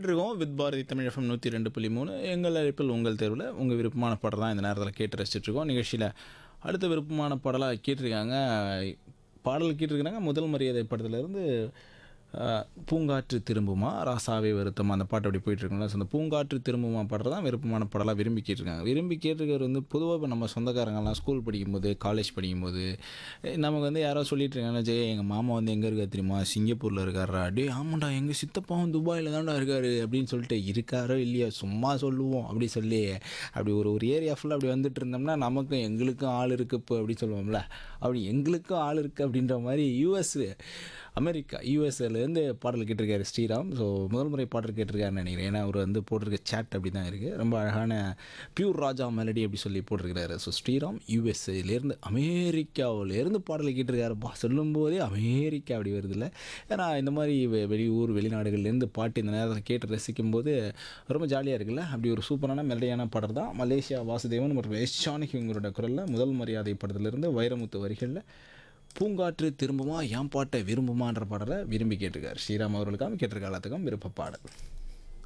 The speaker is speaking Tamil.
கேட்டுட்ருக்கோம் வித் பாரதி தமிழ் எஃப்எம் நூற்றி ரெண்டு புள்ளி மூணு எங்கள் அழைப்பில் உங்கள் தேர்வில் உங்கள் விருப்பமான பாடல் தான் இந்த நேரத்தில் கேட்டு ரசிச்சிட்ருக்கோம் நிகழ்ச்சியில் அடுத்த விருப்பமான பாடலாக கேட்டிருக்காங்க பாடல் கேட்டிருக்கிறாங்க முதல் மரியாதை படத்துலேருந்து பூங்காற்று திரும்புமா ராசாவே வருத்தமா அந்த பாட்டு அப்படி போயிட்டுருக்குங்களா ஸோ அந்த பூங்காற்று திரும்புமா பாடுறது தான் விருப்பமான பாடலாக விரும்பி கேட்டிருக்காங்க விரும்பி கேட்டிருக்கிறது வந்து பொதுவாக இப்போ நம்ம சொந்தக்காரங்கலாம் ஸ்கூல் படிக்கும்போது காலேஜ் படிக்கும்போது eh, நமக்கு வந்து யாரோ சொல்லிட்டு இருக்காங்க ஜெய எங்கள் மாமா வந்து எங்கே இருக்கா தெரியுமா சிங்கப்பூரில் இருக்காரா டே ஆமாண்டா எங்கள் சித்தப்பாவும் துபாயில் தான்டா இருக்காரு அப்படின்னு சொல்லிட்டு இருக்காரோ இல்லையா சும்மா சொல்லுவோம் அப்படி சொல்லி அப்படி ஒரு ஒரு ஏரியா ஃபுல்லாக அப்படி வந்துட்டு இருந்தோம்னா நமக்கும் எங்களுக்கும் ஆள் இருக்குது இப்போ அப்படி சொல்லுவோம்ல அப்படி எங்களுக்கும் ஆள் இருக்குது அப்படின்ற மாதிரி யூஎஸ் அமெரிக்கா யூஎஸ்ஏலேருந்து பாடல் கேட்டிருக்காரு ஸ்ரீராம் ஸோ முதல் முறை பாடல் கேட்டிருக்காருன்னு நினைக்கிறேன் ஏன்னா அவர் வந்து போட்டிருக்க சேட் அப்படி தான் இருக்குது ரொம்ப அழகான பியூர் ராஜா மெலடி அப்படி சொல்லி போட்டிருக்கிறாரு ஸோ ஸ்ரீராம் யூஎஸ்ஏலேருந்து அமெரிக்காவிலேருந்து பாடல் கேட்டிருக்காருப்பா சொல்லும்போதே அமெரிக்கா அப்படி வருதுல்ல ஏன்னா இந்த மாதிரி வெ- வெளியூர் வெளிநாடுகள்லேருந்து பாட்டு இந்த நேரத்தில் கேட்டு ரசிக்கும் போது ரொம்ப ஜாலியாக இருக்குல்ல அப்படி ஒரு சூப்பரான மெலடியான பாடல் தான் மலேசியா வாசுதேவன் மற்றும் எஸ் ஜானகி உங்களோட குரலில் முதல் மரியாதை படத்துலேருந்து வைரமுத்து வரிகளில் பூங்காற்று திரும்புமா என் பாட்டை விரும்புமான்ற பாடலை விரும்பி கேட்டிருக்கார் ஸ்ரீராம் அவர்களுக்காக கேட்டிருக்க எல்லாத்துக்கும் விருப்ப பாடல்